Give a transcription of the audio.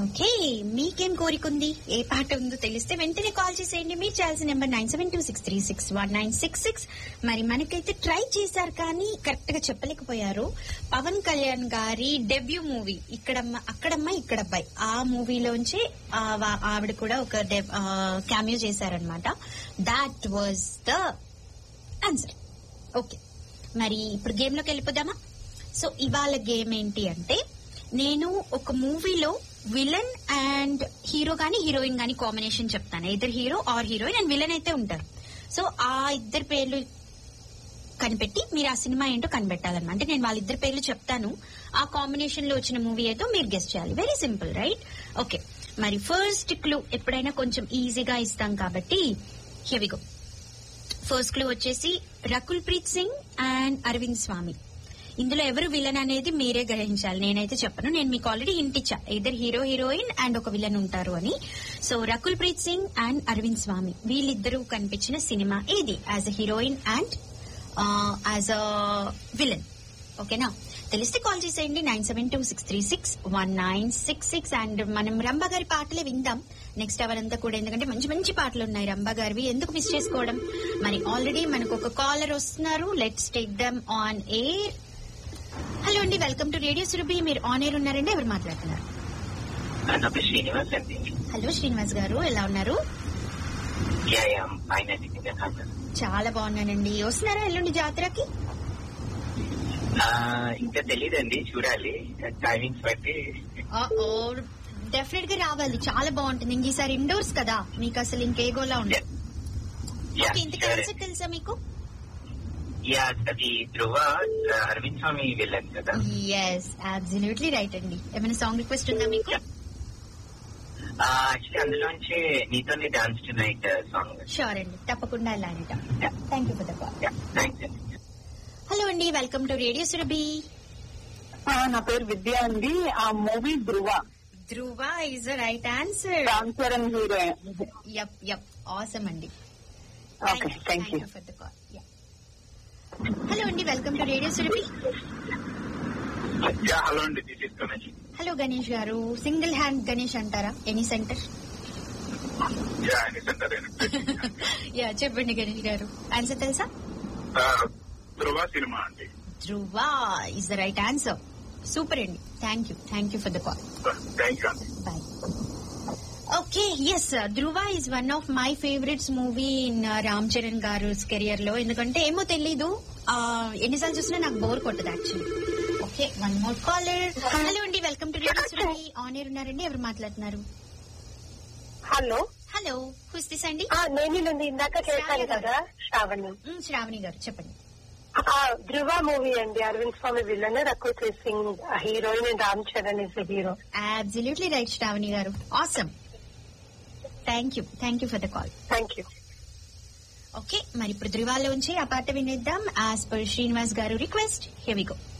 Okay మీకేం కోరికుంది ఏ పాట ఉందో తెలిస్తే వెంటనే కాల్ చేసేయండి మీరు చేయాల్సిన number nine seven two six three six one nine six six మరి మనకైతే ట్రై చేశారు కానీ కరెక్ట్ గా చెప్పలేకపోయారు పవన్ కళ్యాణ్ గారి డెబ్యూ మూవీ ఇక్కడమ్మ అక్కడమ్మ ఇక్కడబ్బాయి ఆ మూవీలోంచి ఆవిడ కూడా ఒక క్యామియో చేశారనమాట that was the answer okay మరి ఇప్పుడు గేమ్ లోకి వెళ్ళిపోదామా సో ఇవాళ గేమ్ ఏంటి అంటే నేను ఒక మూవీలో విలన్ అండ్ హీరో గానీ హీరోయిన్ గానీ కాంబినేషన్ చెప్తాను ఇద్దరు hero or heroine and villain అయితే ఉంటారు సో ఆ ఇద్దరు పేర్లు కనిపెట్టి మీరు ఆ సినిమా ఏంటో కనిపెట్టాలన్నమాట అంటే నేను వాళ్ళిద్దరి పేర్లు చెప్తాను ఆ కాంబినేషన్ లో వచ్చిన మూవీ అయితే మీరు గెస్ట్ చేయాలి వెరీ సింపుల్ రైట్ ఓకే మరి ఫస్ట్ క్లూ ఎప్పుడైనా కొంచెం ఈజీగా ఇస్తాం కాబట్టి హెవిగో ఫస్ట్ క్లూ వచ్చేసి రకుల్ ప్రీత్ సింగ్ అండ్ అరవింద్ స్వామి ఇందులో ఎవరు విలన్ అనేది మీరే గ్రహించాలి నేనైతే చెప్పను నేను మీకు ఆల్రెడీ ఇంటిచ్చా ఇద్దరు హీరో హీరోయిన్ అండ్ ఒక విలన్ ఉంటారు అని సో రకుల్ ప్రీత్ సింగ్ అండ్ అరవింద్ స్వామి వీళ్ళిద్దరూ కనిపించిన సినిమా ఏది as a heroine and as a villain ఓకేనా తెలిస్తే కాల్ చేసేయండి nine seven two six three six one nine six six and మనం రంభ గారి పాటలే విందాం నెక్స్ట్ అవర్ అంతా కూడా ఎందుకంటే మంచి మంచి పాటలు ఉన్నాయి రంభ గారివి ఎందుకు మిస్ చేసుకోవడం మరి ఆల్రెడీ మనకు ఒక కాలర్ వస్తున్నారు let's take them on air hello అండి వెల్కమ్ టు రేడియో సురభి మీరు ఆన్ ఎయిర్ ఉన్నారండి ఎవరు మాట్లాడుతున్నారు నా పేరు శ్రీనివాస్ అండి హలో శ్రీనివాస్ గారు ఎలా ఉన్నారు యా యా ఫైన్ అండి మీరు ఎలా ఉన్నారు? చాలా బాగున్నానండి వస్తున్నారా ఎల్లుండి జాతరకి ఆ, ఇంకా తెలియదండి చూడాలి టైమింగ్స్ బట్టి డెఫినెట్ గా రావాలి చాలా బాగుంటుంది ఇంక ఈసారి ఇండోర్స్ కదా మీకు అసలు ఇంకే గోలా ఉండదు యా, ఓకే ఇంతకీ సరే. ఆన్సర్ తెలుసా మీకు యా అది ధ్రువ అరవింద్ స్వామి వెళ్ళాను కదా ఎస్ అబ్సల్యూట్లీ రైట్ అండి ఏమైనా సాంగ్ రిక్వెస్ట్ ఉందా మీకు యాక్చువల్లీ అందులోంచి నీతోనే dance tonight song sure అండి తప్పకుండా అలా అంట thank you for the call thanks అండి హలో అండి వెల్కమ్ టు రేడియో సురభి ఆ, నా పేరు విద్య అండి ఆ movie Dhruva Dhruva is right answer Ram Charan heroine yup yup awesome అండి okay thank you for the call hello అండి welcome to radio Surabhi yeah hello అండి this is Ganesh hello Ganesh గారు సింగిల్ హ్యాండ్ గణేష్ అంటారా any center yeah center yeah చెప్పండి గణేష్ గారు ఆన్సర్ తెలుసా ధ్రువ సినిమా అండి Dhruva is the right answer super అండి thank you thank you for the call thank you అండి bye okay yes Dhruva is one of my favorites movie in Ram Charan గారు career లో ఎందుకంటే ఏమో తెలీదు ఆ, ఎన్నిసార్లు చూసినా నాకు బోర్ కొట్టదు actually okay one more caller hello అండి welcome to radio Surabhi on air ఉన్నారండి ఎవరు మాట్లాడుతున్నారు హలో హలో హుస్ దిస్ అండి ఆ, నేను నుండి ఇందాక చేశాను కదా శ్రావణి మ్, శ్రావణి గారు చెప్పండి ఆ, ధృవ మూవీ అండి Arvind Swamy villain Rakul Preet Singh heroine and Ram Charan is hero absolutely right Shravani గారు awesome thank you thank you for the call thank you okay మరి ఇప్పుడు ధృవాలోంచి ఆ పాట వినేద్దాం యాజ్ పర్ శ్రీనివాస్ గారు రిక్వెస్ట్ హెవిగో